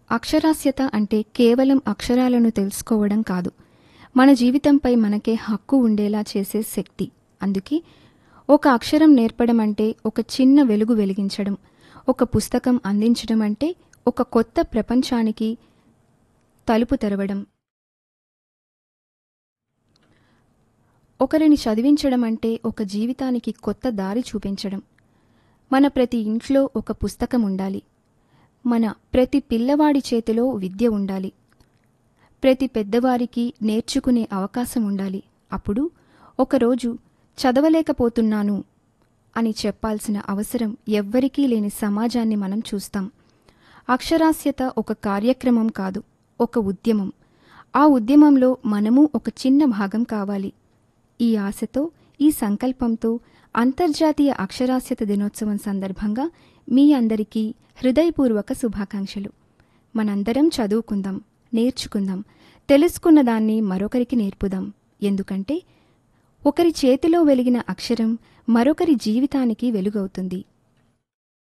అక్షరాస్యత అంటే కేవలం అక్షరాలను తెలుసుకోవడం కాదు మన జీవితంపై మనకే హక్కు ఉండేలా చేసే శక్తి అందుకే ఒక అక్షరం నేర్పడం అంటే ఒక చిన్న వెలుగు వెలిగించడం ఒక పుస్తకం అందించడం అంటే ఒక కొత్త ప్రపంచానికి తలుపు తెరవడం ఒకరిని చదివించడం అంటే ఒక జీవితానికి కొత్త దారి చూపించడం మన ప్రతి ఇంట్లో ఒక పుస్తకం ఉండాలి మన ప్రతి పిల్లవాడి చేతిలో విద్య ఉండాలి ప్రతి పెద్దవారికి నేర్చుకునే అవకాశం ఉండాలి అప్పుడు ఒకరోజు చదవలేకపోతున్నాను అని చెప్పాల్సిన అవసరం ఎవ్వరికీ లేని సమాజాన్ని మనం చూస్తాం అక్షరాస్యత ఒక కార్యక్రమం కాదు ఒక ఉద్యమం ఆ ఉద్యమంలో మనము ఒక చిన్న భాగం కావాలి ఈ ఆశతో ఈ సంకల్పంతో అంతర్జాతీయ అక్షరాస్యత దినోత్సవం సందర్భంగా మీ అందరికీ హృదయపూర్వక శుభాకాంక్షలు మనందరం చదువుకుందాం నేర్చుకుందాం తెలుసుకున్న దాన్ని మరొకరికి నేర్పుదాం ఎందుకంటే ఒకరి చేతిలో వెలిగిన అక్షరం మరొకరి జీవితానికి వెలుగవుతుంది